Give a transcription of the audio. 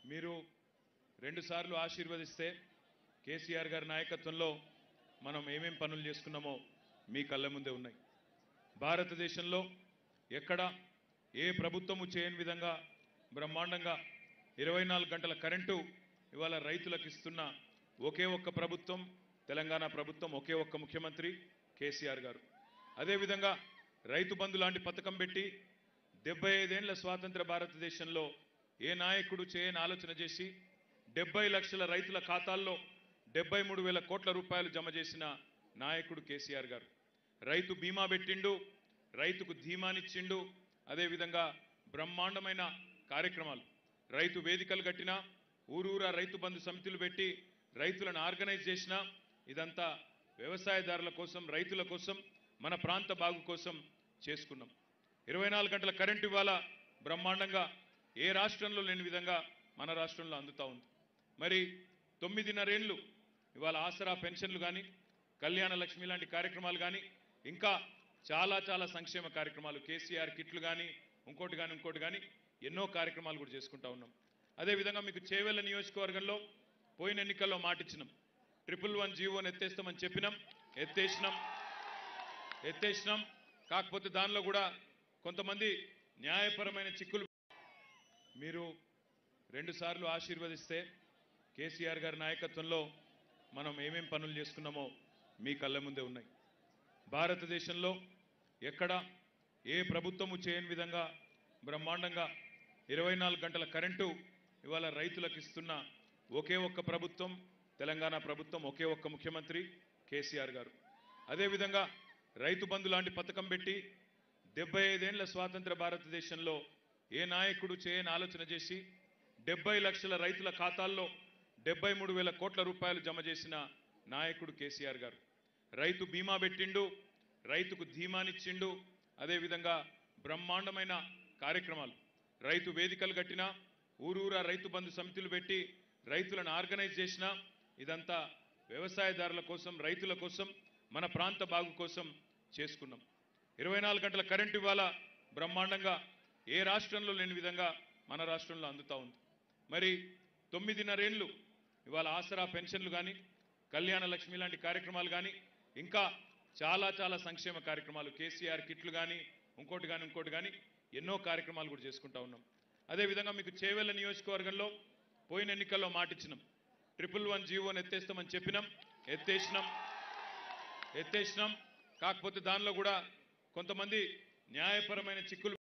మీరు రెండుసార్లు ఆశీర్వదిస్తే కేసీఆర్ గారి నాయకత్వంలో మనం ఏమేం పనులు చేసుకున్నామో మీ కళ్ళ ముందే ఉన్నాయి భారతదేశంలో ఎక్కడ ఏ ప్రభుత్వము చేయని విధంగా బ్రహ్మాండంగా ఇరవై నాలుగు గంటల కరెంటు ఇవాళ రైతులకు ఇస్తున్న ఒకే ఒక్క ప్రభుత్వం తెలంగాణ ప్రభుత్వం ఒకే ఒక్క ముఖ్యమంత్రి కేసీఆర్ గారు అదేవిధంగా రైతు బంధు లాంటి పథకం పెట్టి డెబ్బై ఐదేళ్ల స్వాతంత్ర భారతదేశంలో ఏ నాయకుడు చేయని ఆలోచన చేసి డెబ్బై లక్షల రైతుల ఖాతాల్లో డెబ్బై మూడు వేల కోట్ల రూపాయలు జమ చేసిన నాయకుడు కేసీఆర్ గారు రైతు బీమా పెట్టిండు రైతుకు ధీమానిచ్చిండు అదేవిధంగా బ్రహ్మాండమైన కార్యక్రమాలు రైతు వేదికలు కట్టినా ఊరూరా రైతు బంధు సమితులు పెట్టి రైతులను ఆర్గనైజ్ చేసిన ఇదంతా వ్యవసాయదారుల కోసం రైతుల కోసం మన ప్రాంత బాగు కోసం చేసుకున్నాం ఇరవై నాలుగు గంటల కరెంటు ఇవాళ బ్రహ్మాండంగా ఏ రాష్ట్రంలో లేని విధంగా మన రాష్ట్రంలో అందుతా ఉంది మరి తొమ్మిదిన్నరేళ్ళు ఇవాళ ఆసరా పెన్షన్లు కానీ కళ్యాణ లక్ష్మి లాంటి కార్యక్రమాలు కానీ ఇంకా చాలా చాలా సంక్షేమ కార్యక్రమాలు కేసీఆర్ కిట్లు కానీ ఇంకోటి కానీ ఇంకోటి కానీ ఎన్నో కార్యక్రమాలు కూడా చేసుకుంటా ఉన్నాం అదేవిధంగా మీకు చేవెళ్ళ నియోజకవర్గంలో పోయిన ఎన్నికల్లో మాటిచ్చినాం ట్రిపుల్ వన్ జీవోని ఎత్తేస్తామని చెప్పినాం ఎత్తేసినాం ఎత్తేసినాం కాకపోతే దానిలో కూడా కొంతమంది న్యాయపరమైన చిక్కులు మీరు రెండుసార్లు ఆశీర్వదిస్తే కేసీఆర్ గారి నాయకత్వంలో మనం ఏమేం పనులు చేసుకున్నామో మీ కళ్ళ ముందే ఉన్నాయి భారతదేశంలో ఎక్కడ ఏ ప్రభుత్వము చేయని విధంగా బ్రహ్మాండంగా ఇరవై నాలుగు గంటల కరెంటు ఇవాళ రైతులకు ఇస్తున్న ఒకే ఒక్క ప్రభుత్వం తెలంగాణ ప్రభుత్వం ఒకే ఒక్క ముఖ్యమంత్రి కేసీఆర్ గారు అదేవిధంగా రైతు బంధు లాంటి పథకం పెట్టి డెబ్బై ఐదేళ్ల స్వాతంత్ర భారతదేశంలో ఏ నాయకుడు చేయని ఆలోచన చేసి డెబ్బై లక్షల రైతుల ఖాతాల్లో డెబ్బై మూడు వేల కోట్ల రూపాయలు జమ చేసిన నాయకుడు కేసీఆర్ గారు రైతు బీమా పెట్టిండు రైతుకు ధీమానిచ్చిండు అదేవిధంగా బ్రహ్మాండమైన కార్యక్రమాలు రైతు వేదికలు కట్టినా ఊరూరా రైతు బంధు సమితులు పెట్టి రైతులను ఆర్గనైజ్ చేసిన ఇదంతా వ్యవసాయదారుల కోసం రైతుల కోసం మన ప్రాంత బాగు కోసం చేసుకున్నాం ఇరవై నాలుగు గంటల కరెంటు ఇవాళ బ్రహ్మాండంగా ఏ రాష్ట్రంలో లేని విధంగా మన రాష్ట్రంలో అందుతా ఉంది మరి తొమ్మిదిన్నరేళ్ళు ఇవాళ ఆసరా పెన్షన్లు కానీ కళ్యాణ లక్ష్మి లాంటి కార్యక్రమాలు కానీ ఇంకా చాలా చాలా సంక్షేమ కార్యక్రమాలు కేసీఆర్ కిట్లు కానీ ఇంకోటి కానీ ఇంకోటి కానీ ఎన్నో కార్యక్రమాలు కూడా చేసుకుంటా ఉన్నాం అదేవిధంగా మీకు చేవెళ్ళ నియోజకవర్గంలో పోయిన ఎన్నికల్లో మాటిచ్చినాం ట్రిపుల్ వన్ జీవోని ఎత్తేస్తామని చెప్పినాం ఎత్తేసినాం ఎత్తేసినాం కాకపోతే దానిలో కూడా కొంతమంది న్యాయపరమైన చిక్కులు